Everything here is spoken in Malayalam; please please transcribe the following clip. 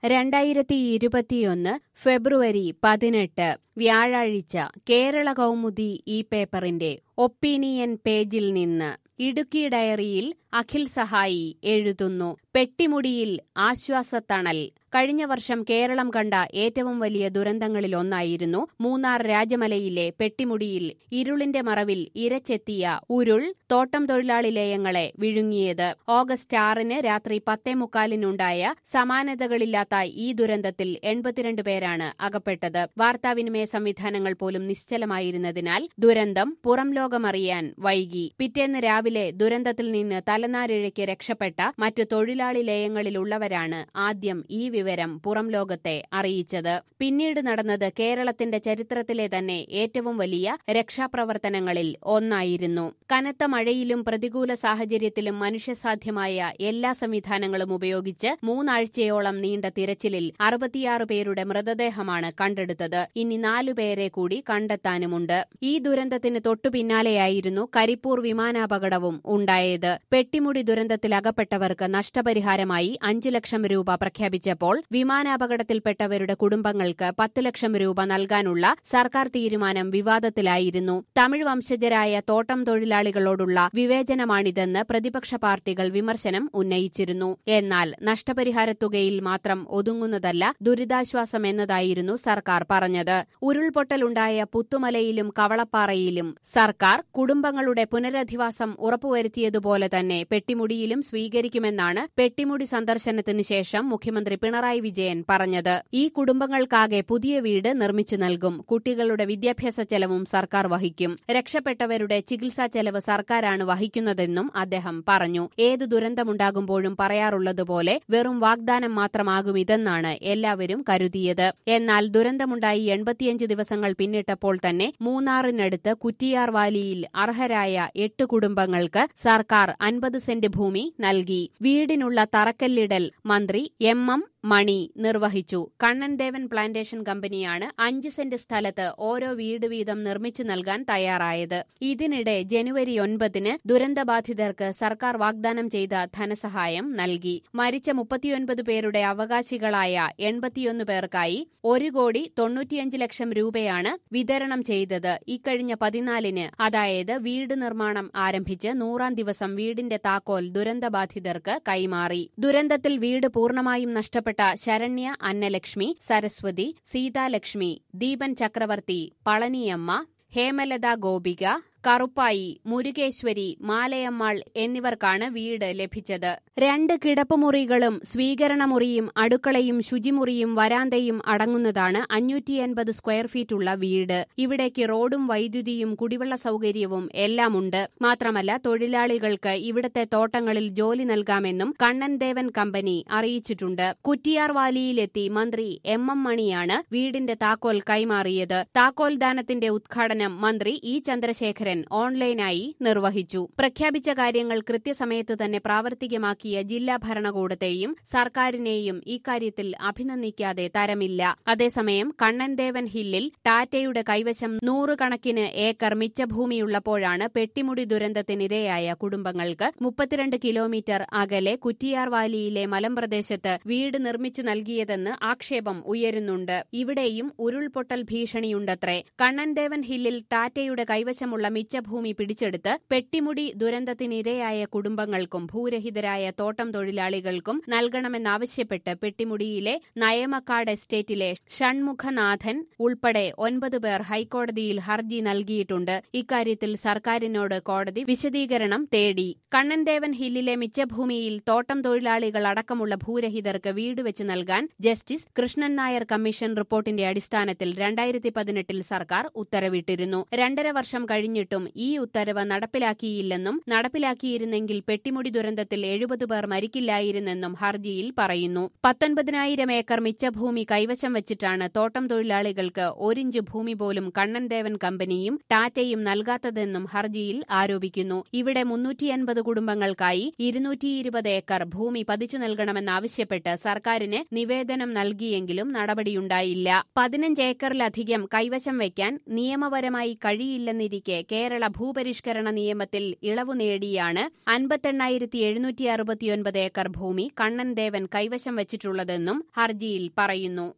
രണ്ടായിരത്തി ഇരുപത്തിയൊന്ന് ഫെബ്രുവരി പതിനെട്ട് വ്യാഴാഴ്ച കേരള കൗമുദി ഈ പേപ്പറിന്റെ ഒപ്പീനിയൻ പേജിൽ നിന്ന് ഇടുക്കി ഡയറിയിൽ അഖിൽ സഹായി എഴുതുന്നു പെട്ടിമുടിയിൽ ആശ്വാസത്തണൽ കഴിഞ്ഞ വർഷം കേരളം കണ്ട ഏറ്റവും വലിയ ദുരന്തങ്ങളിലൊന്നായിരുന്നു മൂന്നാർ രാജമലയിലെ പെട്ടിമുടിയിൽ ഇരുളിന്റെ മറവിൽ ഇരച്ചെത്തിയ ഉരുൾ തോട്ടം തൊഴിലാളി ലയങ്ങളെ വിഴുങ്ങിയത് ഓഗസ്റ്റ് ആറിന് രാത്രി പത്തേ മുക്കാലിനുണ്ടായ സമാനതകളില്ലാത്ത ഈ ദുരന്തത്തിൽ എൺപത്തിരണ്ട് പേരാണ് അകപ്പെട്ടത് വാർത്താവിനിമയ സംവിധാനങ്ങൾ പോലും നിശ്ചലമായിരുന്നതിനാൽ ദുരന്തം പുറം ലോകമറിയാൻ വൈകി പിറ്റേന്ന് രാവിലെ ദുരന്തത്തിൽ നിന്ന് തലനാരിഴയ്ക്ക് രക്ഷപ്പെട്ട മറ്റു തൊഴിലാളി ലയങ്ങളിലുള്ളവരാണ് ആദ്യം ഈ വിവരം പുറം ലോകത്തെ അറിയിച്ചത് പിന്നീട് നടന്നത് കേരളത്തിന്റെ ചരിത്രത്തിലെ തന്നെ ഏറ്റവും വലിയ രക്ഷാപ്രവർത്തനങ്ങളിൽ ഒന്നായിരുന്നു കനത്ത മഴയിലും പ്രതികൂല സാഹചര്യത്തിലും മനുഷ്യസാധ്യമായ എല്ലാ സംവിധാനങ്ങളും ഉപയോഗിച്ച് മൂന്നാഴ്ചയോളം നീണ്ട തിരച്ചിലിൽ അറുപത്തിയാറ് പേരുടെ മൃതദേഹമാണ് കണ്ടെടുത്തത് ഇനി നാലുപേരെ കൂടി കണ്ടെത്താനുമുണ്ട് ഈ ദുരന്തത്തിന് തൊട്ടുപിന്നാലെയായിരുന്നു കരിപ്പൂർ വിമാനാപകടവും ഉണ്ടായത് പെട്ടിമുടി ദുരന്തത്തിൽ അകപ്പെട്ടവർക്ക് നഷ്ടപരിഹാരമായി അഞ്ചു ലക്ഷം രൂപ പ്രഖ്യാപിച്ചപ്പോൾ വിമാനാപകടത്തിൽപ്പെട്ടവരുടെ കുടുംബങ്ങൾക്ക് പത്ത് ലക്ഷം രൂപ നൽകാനുള്ള സർക്കാർ തീരുമാനം വിവാദത്തിലായിരുന്നു തമിഴ് വംശജരായ തോട്ടം തൊഴിലാളികളോടുള്ള വിവേചനമാണിതെന്ന് പ്രതിപക്ഷ പാർട്ടികൾ വിമർശനം ഉന്നയിച്ചിരുന്നു എന്നാൽ നഷ്ടപരിഹാരത്തുകയിൽ മാത്രം ഒതുങ്ങുന്നതല്ല ദുരിതാശ്വാസം എന്നതായിരുന്നു സർക്കാർ പറഞ്ഞത് ഉരുൾപൊട്ടലുണ്ടായ പുത്തുമലയിലും കവളപ്പാറയിലും സർക്കാർ കുടുംബങ്ങളുടെ പുനരധിവാസം ഉറപ്പുവരുത്തിയതുപോലെ തന്നെ പെട്ടിമുടിയിലും സ്വീകരിക്കുമെന്നാണ് പെട്ടിമുടി സന്ദർശനത്തിന് ശേഷം മുഖ്യമന്ത്രി പിണറായി വിജയൻ പറഞ്ഞത് ഈ കുടുംബങ്ങൾക്കാകെ പുതിയ വീട് നിർമ്മിച്ചു നൽകും കുട്ടികളുടെ വിദ്യാഭ്യാസ ചെലവും സർക്കാർ വഹിക്കും രക്ഷപ്പെട്ടവരുടെ ചികിത്സാ ചെലവ് സർക്കാരാണ് വഹിക്കുന്നതെന്നും അദ്ദേഹം പറഞ്ഞു ഏത് ദുരന്തമുണ്ടാകുമ്പോഴും പറയാറുള്ളതുപോലെ വെറും വാഗ്ദാനം മാത്രമാകും ഇതെന്നാണ് എല്ലാവരും കരുതിയത് എന്നാൽ ദുരന്തമുണ്ടായി എൺപത്തിയഞ്ച് ദിവസങ്ങൾ പിന്നിട്ടപ്പോൾ തന്നെ മൂന്നാറിനടുത്ത് കുറ്റിയാർ വാലിയിൽ അർഹരായ എട്ട് കുടുംബങ്ങൾക്ക് സർക്കാർ അൻപത് സെന്റ് ഭൂമി നൽകി വീടിനുള്ള തറക്കല്ലിടൽ മന്ത്രി എം എം മണി നിർവഹിച്ചു കണ്ണൻദേവൻ പ്ലാന്റേഷൻ കമ്പനിയാണ് അഞ്ച് സെന്റ് സ്ഥലത്ത് ഓരോ വീട് വീതം നിർമ്മിച്ചു നൽകാൻ തയ്യാറായത് ഇതിനിടെ ജനുവരി ഒൻപതിന് ദുരന്തബാധിതർക്ക് സർക്കാർ വാഗ്ദാനം ചെയ്ത ധനസഹായം നൽകി മരിച്ച മുപ്പത്തിയൊൻപത് പേരുടെ അവകാശികളായ എൺപത്തിയൊന്ന് പേർക്കായി ഒരു കോടി തൊണ്ണൂറ്റിയഞ്ച് ലക്ഷം രൂപയാണ് വിതരണം ചെയ്തത് ഇക്കഴിഞ്ഞ പതിനാലിന് അതായത് വീട് നിർമ്മാണം ആരംഭിച്ച് നൂറാം ദിവസം വീടിന്റെ താക്കോൽ ദുരന്തബാധിതർക്ക് കൈമാറി ദുരന്തത്തിൽ വീട് പൂർണ്ണമായും നഷ്ടപ്പെട്ട ശരണ്യ അന്നലക്ഷ്മി സരസ്വതി സീതാലക്ഷ്മി ദീപൻ ചക്രവർത്തി പളനിയമ്മ ഹേമലത ഗോപിക കറുപ്പായി മുരുകേശ്വരി മാലയമ്മാൾ എന്നിവർക്കാണ് വീട് ലഭിച്ചത് രണ്ട് കിടപ്പുമുറികളും സ്വീകരണമുറിയും അടുക്കളയും ശുചിമുറിയും വരാന്തയും അടങ്ങുന്നതാണ് അഞ്ഞൂറ്റി എൺപത് സ്ക്വയർ ഫീറ്റുള്ള വീട് ഇവിടേക്ക് റോഡും വൈദ്യുതിയും കുടിവെള്ള സൗകര്യവും എല്ലാമുണ്ട് മാത്രമല്ല തൊഴിലാളികൾക്ക് ഇവിടത്തെ തോട്ടങ്ങളിൽ ജോലി നൽകാമെന്നും കണ്ണൻദേവൻ കമ്പനി അറിയിച്ചിട്ടുണ്ട് കുറ്റിയാർ വാലിയിലെത്തി മന്ത്രി എം എം മണിയാണ് വീടിന്റെ താക്കോൽ കൈമാറിയത് താക്കോൽ ദാനത്തിന്റെ ഉദ്ഘാടനം മന്ത്രി ഇ ചന്ദ്രശേഖരൻ ഓൺലൈനായി നിർവഹിച്ചു പ്രഖ്യാപിച്ച കാര്യങ്ങൾ കൃത്യസമയത്ത് തന്നെ പ്രാവർത്തികമാക്കിയ ജില്ലാ ഭരണകൂടത്തെയും സർക്കാരിനെയും ഇക്കാര്യത്തിൽ അഭിനന്ദിക്കാതെ തരമില്ല അതേസമയം കണ്ണൻദേവൻ ഹില്ലിൽ ടാറ്റയുടെ കൈവശം നൂറുകണക്കിന് ഏക്കർ മിച്ചഭൂമിയുള്ളപ്പോഴാണ് പെട്ടിമുടി ദുരന്തത്തിനിരയായ കുടുംബങ്ങൾക്ക് മുപ്പത്തിരണ്ട് കിലോമീറ്റർ അകലെ കുറ്റിയാർ വാലിയിലെ മലമ്പ്രദേശത്ത് വീട് നിർമ്മിച്ചു നൽകിയതെന്ന് ആക്ഷേപം ഉയരുന്നുണ്ട് ഇവിടെയും ഉരുൾപൊട്ടൽ ഭീഷണിയുണ്ടത്രേ കണ്ണൻദേവൻ ഹില്ലിൽ ടാറ്റയുടെ കൈവശമുള്ള മിച്ചഭൂമി പിടിച്ചെടുത്ത് പെട്ടിമുടി ദുരന്തത്തിനിരയായ കുടുംബങ്ങൾക്കും ഭൂരഹിതരായ തോട്ടം തൊഴിലാളികൾക്കും നൽകണമെന്നാവശ്യപ്പെട്ട് പെട്ടിമുടിയിലെ നയമക്കാട് എസ്റ്റേറ്റിലെ ഷൺമുഖനാഥൻ ഉൾപ്പെടെ ഒൻപത് പേർ ഹൈക്കോടതിയിൽ ഹർജി നൽകിയിട്ടുണ്ട് ഇക്കാര്യത്തിൽ സർക്കാരിനോട് കോടതി വിശദീകരണം തേടി കണ്ണൻദേവൻ ഹില്ലിലെ മിച്ചഭൂമിയിൽ തോട്ടം തൊഴിലാളികൾ അടക്കമുള്ള ഭൂരഹിതർക്ക് വീട് വെച്ച് നൽകാൻ ജസ്റ്റിസ് കൃഷ്ണൻ നായർ കമ്മീഷൻ റിപ്പോർട്ടിന്റെ അടിസ്ഥാനത്തിൽ രണ്ടായിരത്തി പതിനെട്ടിൽ സർക്കാർ ഉത്തരവിട്ടിരുന്നു രണ്ടര വർഷം കഴിഞ്ഞിട്ടും ഈ ഉത്തരവ് നടപ്പിലാക്കിയില്ലെന്നും നടപ്പിലാക്കിയിരുന്നെങ്കിൽ പെട്ടിമുടി ദുരന്തത്തിൽ എഴുപത് പേർ മരിക്കില്ലായിരുന്നെന്നും ഹർജിയിൽ പറയുന്നു പത്തൊൻപതിനായിരം ഏക്കർ മിച്ചഭൂമി കൈവശം വെച്ചിട്ടാണ് തോട്ടം തൊഴിലാളികൾക്ക് ഒരിഞ്ച് ഭൂമി പോലും കണ്ണൻദേവൻ കമ്പനിയും ടാറ്റയും നൽകാത്തതെന്നും ഹർജിയിൽ ആരോപിക്കുന്നു ഇവിടെ മുന്നൂറ്റിയൻപത് കുടുംബങ്ങൾക്കായി ഇരുന്നൂറ്റിയിരുപത് ഏക്കർ ഭൂമി പതിച്ചു നൽകണമെന്നാവശ്യപ്പെട്ട് സർക്കാരിന് നിവേദനം നൽകിയെങ്കിലും നടപടിയുണ്ടായില്ല പതിനഞ്ച് ഏക്കറിലധികം കൈവശം വയ്ക്കാൻ നിയമപരമായി കഴിയില്ലെന്നിരിക്കെ കെ കേരള ഭൂപരിഷ്കരണ നിയമത്തിൽ ഇളവു നേടിയാണ് അൻപത്തെണ്ണായിരത്തി എഴുന്നൂറ്റി അറുപത്തിയൊൻപത് ഏക്കർ ഭൂമി കണ്ണൻ ദേവൻ കൈവശം വച്ചിട്ടുള്ളതെന്നും ഹർജിയിൽ പറയുന്നു